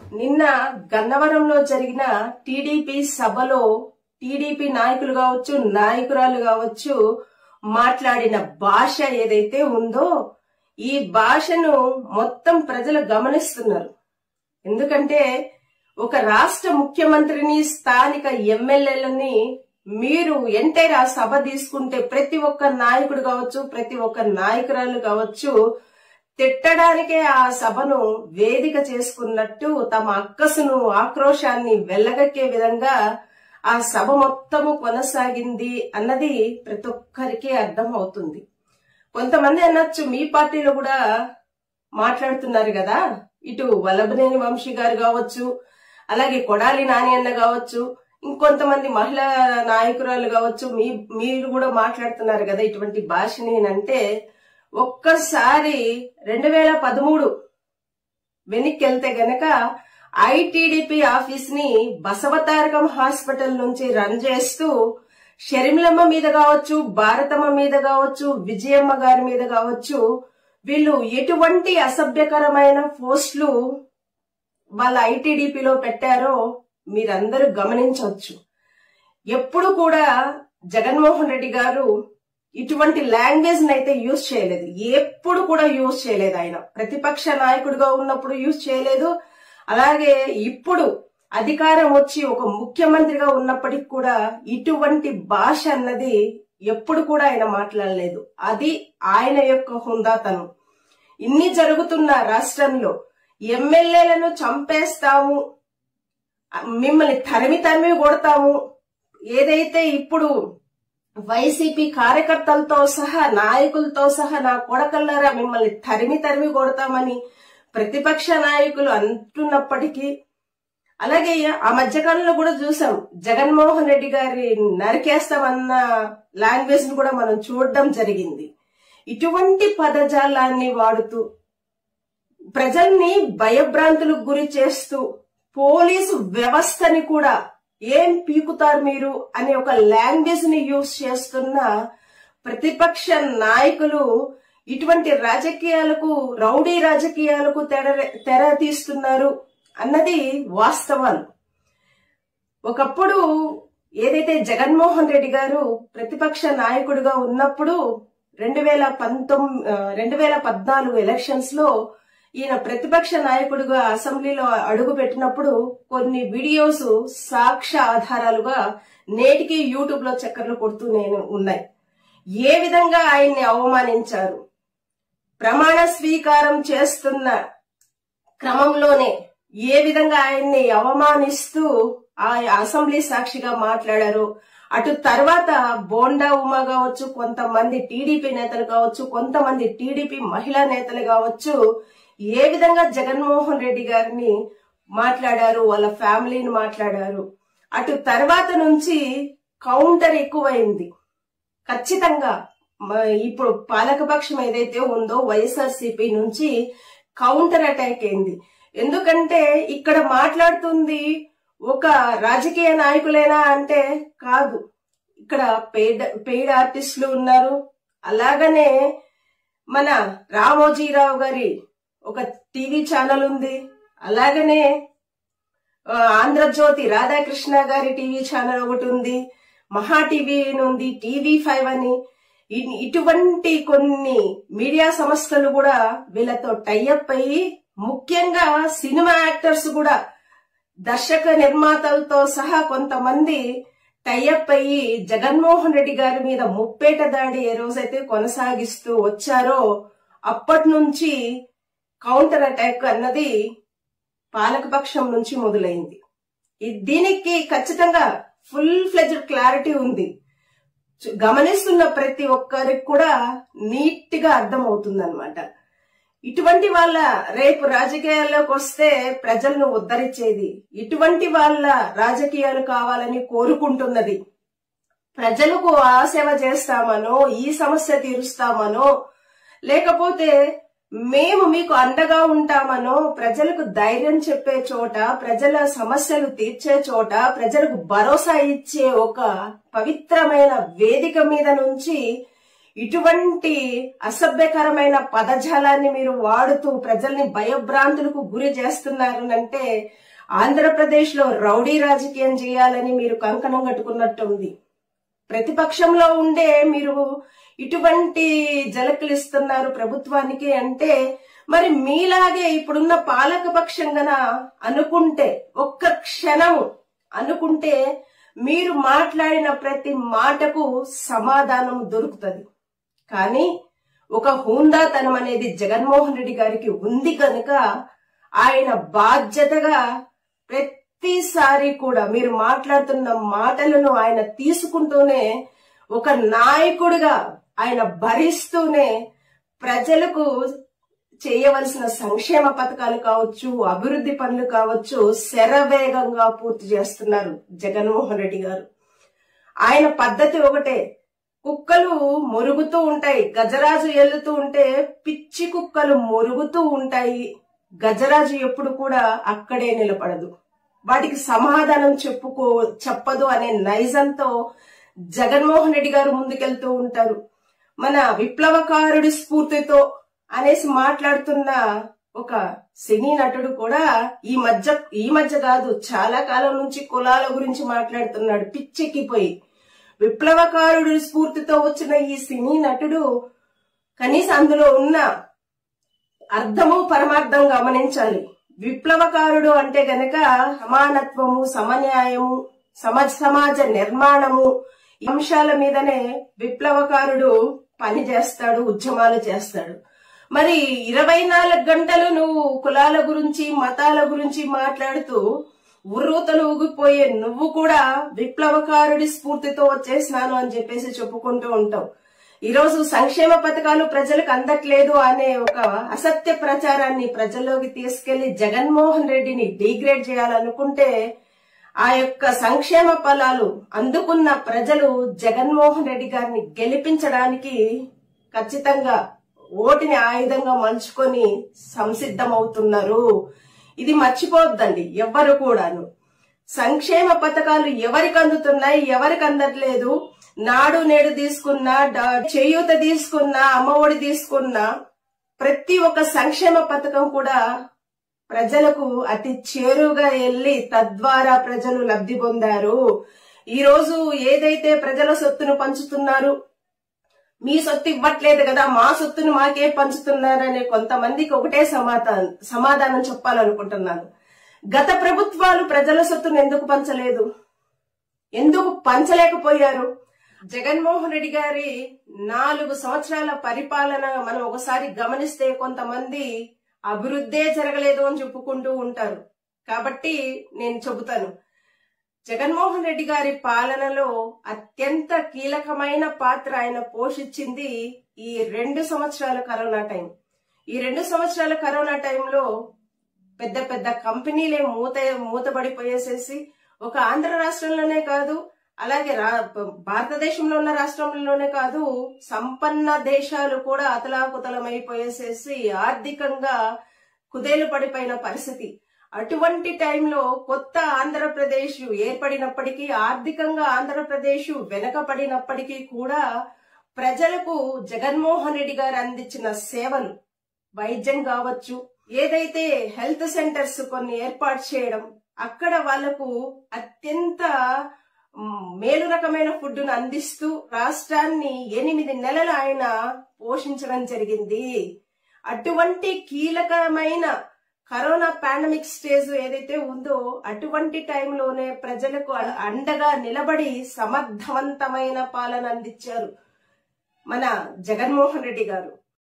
నిన్న గన్నవరంలో జరిగిన టీడీపీ సభలో టీడీపీ నాయకులు కావచ్చు నాయకురాలు కావచ్చు మాట్లాడిన భాష ఏదైతే ఉందో ఈ భాషను మొత్తం ప్రజలు గమనిస్తున్నారు ఎందుకంటే ఒక రాష్ట్ర ముఖ్యమంత్రిని స్థానిక ఎమ్మెల్యేలని మీరు ఎంటైర్ ఆ సభ తీసుకుంటే ప్రతి ఒక్క నాయకుడు కావచ్చు ప్రతి ఒక్క నాయకురాలు కావచ్చు తిట్టడానికే ఆ సభను వేదిక చేసుకున్నట్టు తమ అక్కసును ఆక్రోశాన్ని వెళ్ళగక్కే విధంగా ఆ సభ మొత్తము కొనసాగింది అన్నది ప్రతి ఒక్కరికి అర్థం అవుతుంది కొంతమంది అనొచ్చు మీ పార్టీలో కూడా మాట్లాడుతున్నారు కదా ఇటు వల్లభనేని వంశీ గారు కావచ్చు అలాగే కొడాలి నాని అన్న కావచ్చు ఇంకొంతమంది మహిళా నాయకురాలు కావచ్చు మీ మీరు కూడా మాట్లాడుతున్నారు కదా ఇటువంటి భాషని అంటే ఒక్కసారి రెండు వేల పదమూడు వెనక్కి వెళ్తే గనక ఐటీడీపీ ఆఫీస్ ని బసవతారకం హాస్పిటల్ నుంచి రన్ చేస్తూ షర్మిలమ్మ మీద కావచ్చు భారతమ్మ మీద కావచ్చు విజయమ్మ గారి మీద కావచ్చు వీళ్ళు ఎటువంటి అసభ్యకరమైన పోస్టులు వాళ్ళ ఐటీడీపీలో పెట్టారో మీరందరూ గమనించవచ్చు ఎప్పుడు కూడా జగన్మోహన్ రెడ్డి గారు ఇటువంటి లాంగ్వేజ్ అయితే యూజ్ చేయలేదు ఎప్పుడు కూడా యూజ్ చేయలేదు ఆయన ప్రతిపక్ష నాయకుడిగా ఉన్నప్పుడు యూజ్ చేయలేదు అలాగే ఇప్పుడు అధికారం వచ్చి ఒక ముఖ్యమంత్రిగా ఉన్నప్పటికి కూడా ఇటువంటి భాష అన్నది ఎప్పుడు కూడా ఆయన మాట్లాడలేదు అది ఆయన యొక్క హుందాతనం ఇన్ని జరుగుతున్న రాష్ట్రంలో ఎమ్మెల్యేలను చంపేస్తాము మిమ్మల్ని తరిమి తరిమి కొడతాము ఏదైతే ఇప్పుడు వైసీపీ కార్యకర్తలతో సహా నాయకులతో సహా నా కొడకల్లారా మిమ్మల్ని తరిమి తరిమి కొడతామని ప్రతిపక్ష నాయకులు అంటున్నప్పటికీ అలాగే ఆ మధ్యకాలంలో కూడా చూసాం జగన్మోహన్ రెడ్డి గారి నరికేస్తామన్న లాంగ్వేజ్ ను కూడా మనం చూడడం జరిగింది ఇటువంటి పదజాలాన్ని వాడుతూ ప్రజల్ని భయభ్రాంతులకు గురి చేస్తూ పోలీసు వ్యవస్థని కూడా ఏం పీకుతారు మీరు అనే ఒక లాంగ్వేజ్ ని యూజ్ చేస్తున్న ప్రతిపక్ష నాయకులు ఇటువంటి రాజకీయాలకు రౌడీ రాజకీయాలకు తెర తెర తీస్తున్నారు అన్నది వాస్తవాలు ఒకప్పుడు ఏదైతే జగన్మోహన్ రెడ్డి గారు ప్రతిపక్ష నాయకుడిగా ఉన్నప్పుడు రెండు వేల పంతొమ్మిది రెండు వేల పద్నాలుగు ఎలక్షన్స్ లో ఈయన ప్రతిపక్ష నాయకుడిగా అసెంబ్లీలో అడుగు పెట్టినప్పుడు కొన్ని వీడియోస్ సాక్ష్య ఆధారాలుగా నేటికి యూట్యూబ్ లో చక్కర్లు కొడుతూ నేను ఉన్నాయి ఏ విధంగా ఆయన్ని అవమానించారు ప్రమాణ స్వీకారం చేస్తున్న క్రమంలోనే ఏ విధంగా ఆయన్ని అవమానిస్తూ ఆ అసెంబ్లీ సాక్షిగా మాట్లాడారు అటు తర్వాత బోండా ఉమా కావచ్చు కొంతమంది టీడీపీ నేతలు కావచ్చు కొంతమంది టీడీపీ మహిళా నేతలు కావచ్చు ఏ విధంగా జగన్మోహన్ రెడ్డి గారిని మాట్లాడారు వాళ్ళ ఫ్యామిలీని మాట్లాడారు అటు తర్వాత నుంచి కౌంటర్ ఎక్కువైంది ఖచ్చితంగా ఇప్పుడు పాలకపక్షం ఏదైతే ఉందో వైఎస్ఆర్సీపీ నుంచి కౌంటర్ అటాక్ అయింది ఎందుకంటే ఇక్కడ మాట్లాడుతుంది ఒక రాజకీయ నాయకులేనా అంటే కాదు ఇక్కడ పెయిడ్ పెయిడ్ ఆర్టిస్టులు ఉన్నారు అలాగనే మన రామోజీరావు గారి ఒక టీవీ ఛానల్ ఉంది అలాగనే ఆంధ్రజ్యోతి రాధాకృష్ణ గారి టీవీ ఛానల్ ఒకటి ఉంది మహా టీవీ ఉంది టీవీ ఫైవ్ అని ఇటువంటి కొన్ని మీడియా సంస్థలు కూడా వీళ్ళతో టైఅప్ అయ్యి ముఖ్యంగా సినిమా యాక్టర్స్ కూడా దర్శక నిర్మాతలతో సహా కొంతమంది టైఅప్ అయ్యి జగన్మోహన్ రెడ్డి గారి మీద ముప్పేట దాడి ఏ రోజైతే కొనసాగిస్తూ వచ్చారో అప్పటి నుంచి కౌంటర్ అటాక్ అన్నది పాలకపక్షం నుంచి మొదలైంది దీనికి ఖచ్చితంగా ఫుల్ ఫ్లెజ్డ్ క్లారిటీ ఉంది గమనిస్తున్న ప్రతి ఒక్కరికి కూడా నీట్ గా అర్థం అవుతుంది అనమాట ఇటువంటి వాళ్ళ రేపు రాజకీయాల్లోకి వస్తే ప్రజలను ఉద్ధరించేది ఇటువంటి వాళ్ళ రాజకీయాలు కావాలని కోరుకుంటున్నది ప్రజలకు ఆ సేవ చేస్తామనో ఈ సమస్య తీరుస్తామనో లేకపోతే మేము మీకు అండగా ఉంటామనో ప్రజలకు ధైర్యం చెప్పే చోట ప్రజల సమస్యలు తీర్చే చోట ప్రజలకు భరోసా ఇచ్చే ఒక పవిత్రమైన వేదిక మీద నుంచి ఇటువంటి అసభ్యకరమైన పదజాలాన్ని మీరు వాడుతూ ప్రజల్ని భయభ్రాంతులకు గురి చేస్తున్నారు అంటే ఆంధ్రప్రదేశ్ లో రౌడీ రాజకీయం చేయాలని మీరు కంకణం కట్టుకున్నట్టుంది ప్రతిపక్షంలో ఉండే మీరు ఇటువంటి జలకులు ఇస్తున్నారు ప్రభుత్వానికి అంటే మరి మీలాగే ఇప్పుడున్న పాలక పక్షం గన అనుకుంటే ఒక్క క్షణం అనుకుంటే మీరు మాట్లాడిన ప్రతి మాటకు సమాధానం దొరుకుతుంది కానీ ఒక హుందాతనం అనేది జగన్మోహన్ రెడ్డి గారికి ఉంది కనుక ఆయన బాధ్యతగా ప్రతిసారి కూడా మీరు మాట్లాడుతున్న మాటలను ఆయన తీసుకుంటూనే ఒక నాయకుడిగా ఆయన భరిస్తూనే ప్రజలకు చేయవలసిన సంక్షేమ పథకాలు కావచ్చు అభివృద్ధి పనులు కావచ్చు శరవేగంగా పూర్తి చేస్తున్నారు జగన్మోహన్ రెడ్డి గారు ఆయన పద్ధతి ఒకటే కుక్కలు మురుగుతూ ఉంటాయి గజరాజు ఎల్లుతూ ఉంటే పిచ్చి కుక్కలు మురుగుతూ ఉంటాయి గజరాజు ఎప్పుడు కూడా అక్కడే నిలబడదు వాటికి సమాధానం చెప్పుకో చెప్పదు అనే నైజంతో జగన్మోహన్ రెడ్డి గారు ముందుకెళ్తూ ఉంటారు మన విప్లవకారుడి స్ఫూర్తితో అనేసి మాట్లాడుతున్న ఒక సినీ నటుడు కూడా ఈ మధ్య ఈ మధ్య కాదు చాలా కాలం నుంచి కులాల గురించి మాట్లాడుతున్నాడు పిచ్చెక్కిపోయి విప్లవకారుడి స్ఫూర్తితో వచ్చిన ఈ సినీ నటుడు కనీసం అందులో ఉన్న అర్థము పరమార్థం గమనించాలి విప్లవకారుడు అంటే గనక సమానత్వము సమన్యాయము సమ సమాజ నిర్మాణము ఈ అంశాల మీదనే విప్లవకారుడు పని చేస్తాడు ఉద్యమాలు చేస్తాడు మరి ఇరవై నాలుగు గంటలు నువ్వు కులాల గురించి మతాల గురించి మాట్లాడుతూ ఉర్రూతలు ఊగిపోయే నువ్వు కూడా విప్లవకారుడి స్ఫూర్తితో వచ్చేసినాను అని చెప్పేసి చెప్పుకుంటూ ఉంటావు ఈరోజు సంక్షేమ పథకాలు ప్రజలకు అందట్లేదు అనే ఒక అసత్య ప్రచారాన్ని ప్రజల్లోకి తీసుకెళ్లి జగన్మోహన్ రెడ్డిని డిగ్రేడ్ చేయాలనుకుంటే ఆ యొక్క సంక్షేమ ఫలాలు అందుకున్న ప్రజలు జగన్మోహన్ రెడ్డి గారిని గెలిపించడానికి ఖచ్చితంగా ఓటిని ఆయుధంగా మలుచుకొని సంసిద్ధమవుతున్నారు ఇది మర్చిపోవద్దండి ఎవ్వరు కూడాను సంక్షేమ పథకాలు ఎవరికి అందుతున్నాయి ఎవరికి అందట్లేదు నాడు నేడు తీసుకున్నా డా- చేయూత తీసుకున్నా అమ్మఒడి తీసుకున్నా ప్రతి ఒక్క సంక్షేమ పథకం కూడా ప్రజలకు అతి చేరువుగా వెళ్లి తద్వారా ప్రజలు లబ్ధి పొందారు ఈ రోజు ఏదైతే ప్రజల సొత్తును పంచుతున్నారు మీ సొత్తు ఇవ్వట్లేదు కదా మా సొత్తును మాకే పంచుతున్నారనే కొంతమందికి ఒకటే సమాధానం సమాధానం చెప్పాలనుకుంటున్నాను గత ప్రభుత్వాలు ప్రజల సొత్తును ఎందుకు పంచలేదు ఎందుకు పంచలేకపోయారు జగన్మోహన్ రెడ్డి గారి నాలుగు సంవత్సరాల పరిపాలన మనం ఒకసారి గమనిస్తే కొంతమంది అభివృద్ధే జరగలేదు అని చెప్పుకుంటూ ఉంటారు కాబట్టి నేను చెబుతాను జగన్మోహన్ రెడ్డి గారి పాలనలో అత్యంత కీలకమైన పాత్ర ఆయన పోషించింది ఈ రెండు సంవత్సరాల కరోనా టైం ఈ రెండు సంవత్సరాల కరోనా టైంలో పెద్ద పెద్ద కంపెనీలే మూత మూతబడిపోయేసేసి ఒక ఆంధ్ర రాష్ట్రంలోనే కాదు అలాగే రా భారతదేశంలో ఉన్న రాష్ట్రంలోనే కాదు సంపన్న దేశాలు కూడా అతలాకుతలమైపోయేసేసి ఆర్థికంగా కుదేలు పడిపోయిన పరిస్థితి అటువంటి టైంలో కొత్త ఆంధ్రప్రదేశ్ ఏర్పడినప్పటికీ ఆర్థికంగా ఆంధ్రప్రదేశ్ వెనకబడినప్పటికీ కూడా ప్రజలకు జగన్మోహన్ రెడ్డి గారు అందించిన సేవలు వైద్యం కావచ్చు ఏదైతే హెల్త్ సెంటర్స్ కొన్ని ఏర్పాటు చేయడం అక్కడ వాళ్లకు అత్యంత మ్, మేలు రకమైన ఫుడ్ను అందిస్తూ రాష్ట్రాన్ని ఎనిమిది నెలలు ఆయన పోషించడం జరిగింది అటువంటి కీలకమైన కరోనా పాండమిక్ స్టేజ్ ఏదైతే ఉందో అటువంటి టైంలోనే ప్రజలకు అ- అండగా నిలబడి సమర్థవంతమైన పాలన అందించారు మన జగన్మోహన్ రెడ్డి గారు